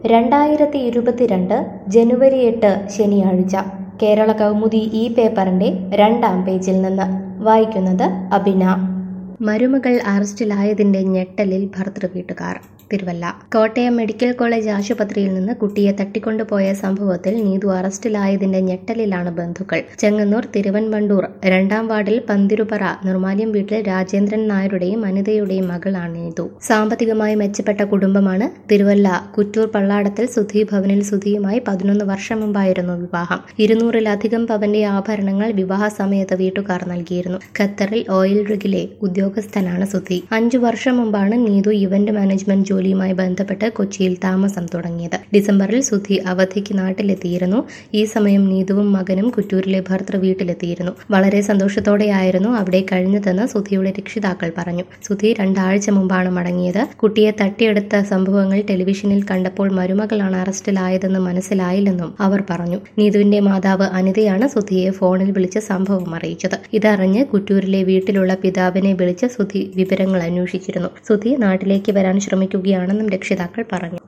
രണ്ടായിരത്തി ഇരുപത്തിരണ്ട് ജനുവരി എട്ട് ശനിയാഴ്ച കേരള കൗമുദി ഈ പേപ്പറിന്റെ രണ്ടാം പേജിൽ നിന്ന് വായിക്കുന്നത് അബിന മരുമകൾ അറസ്റ്റിലായതിന്റെ ഞെട്ടലിൽ ഭർതൃവീട്ടുകാർ തിരുവല്ല കോട്ടയം മെഡിക്കൽ കോളേജ് ആശുപത്രിയിൽ നിന്ന് കുട്ടിയെ തട്ടിക്കൊണ്ടുപോയ സംഭവത്തിൽ നീതു അറസ്റ്റിലായതിന്റെ ഞെട്ടലിലാണ് ബന്ധുക്കൾ ചെങ്ങന്നൂർ തിരുവൻവണ്ടൂർ രണ്ടാം വാർഡിൽ പന്തിരുപറ നിർമാല്യം വീട്ടിൽ രാജേന്ദ്രൻ നായരുടെയും അനിതയുടെയും മകളാണ് നീതു സാമ്പത്തികമായി മെച്ചപ്പെട്ട കുടുംബമാണ് തിരുവല്ല കുറ്റൂർ പള്ളാടത്തിൽ സുധി ഭവനിൽ സുധിയുമായി പതിനൊന്ന് വർഷം മുമ്പായിരുന്നു വിവാഹം ഇരുന്നൂറിലധികം പവന്റെ ആഭരണങ്ങൾ വിവാഹ സമയത്ത് വീട്ടുകാർ നൽകിയിരുന്നു ഖത്തറിൽ ഓയിൽ റിഗിലെ ഉദ്യോഗസ്ഥനാണ് സുധി അഞ്ചു വർഷം മുമ്പാണ് നീതു ഇവന്റ് മാനേജ്മെന്റ് ജോലിയുമായി ബന്ധപ്പെട്ട് കൊച്ചിയിൽ താമസം തുടങ്ങിയത് ഡിസംബറിൽ സുധി അവധിക്ക് നാട്ടിലെത്തിയിരുന്നു ഈ സമയം നീതുവും മകനും കുറ്റൂരിലെ ഭർത്തൃ വീട്ടിലെത്തിയിരുന്നു വളരെ സന്തോഷത്തോടെയായിരുന്നു അവിടെ കഴിഞ്ഞതെന്ന് സുധിയുടെ രക്ഷിതാക്കൾ പറഞ്ഞു സുധി രണ്ടാഴ്ച മുമ്പാണ് മടങ്ങിയത് കുട്ടിയെ തട്ടിയെടുത്ത സംഭവങ്ങൾ ടെലിവിഷനിൽ കണ്ടപ്പോൾ മരുമകളാണ് അറസ്റ്റിലായതെന്ന് മനസ്സിലായില്ലെന്നും അവർ പറഞ്ഞു നീതുവിന്റെ മാതാവ് അനിതയാണ് സുധിയെ ഫോണിൽ വിളിച്ച് സംഭവം അറിയിച്ചത് ഇതറിഞ്ഞ് കുറ്റൂരിലെ വീട്ടിലുള്ള പിതാവിനെ വിളിച്ച് സുധി വിവരങ്ങൾ അന്വേഷിച്ചിരുന്നു സുധി നാട്ടിലേക്ക് വരാൻ ശ്രമിക്കുകയാണെന്നും രക്ഷിതാക്കൾ പറഞ്ഞു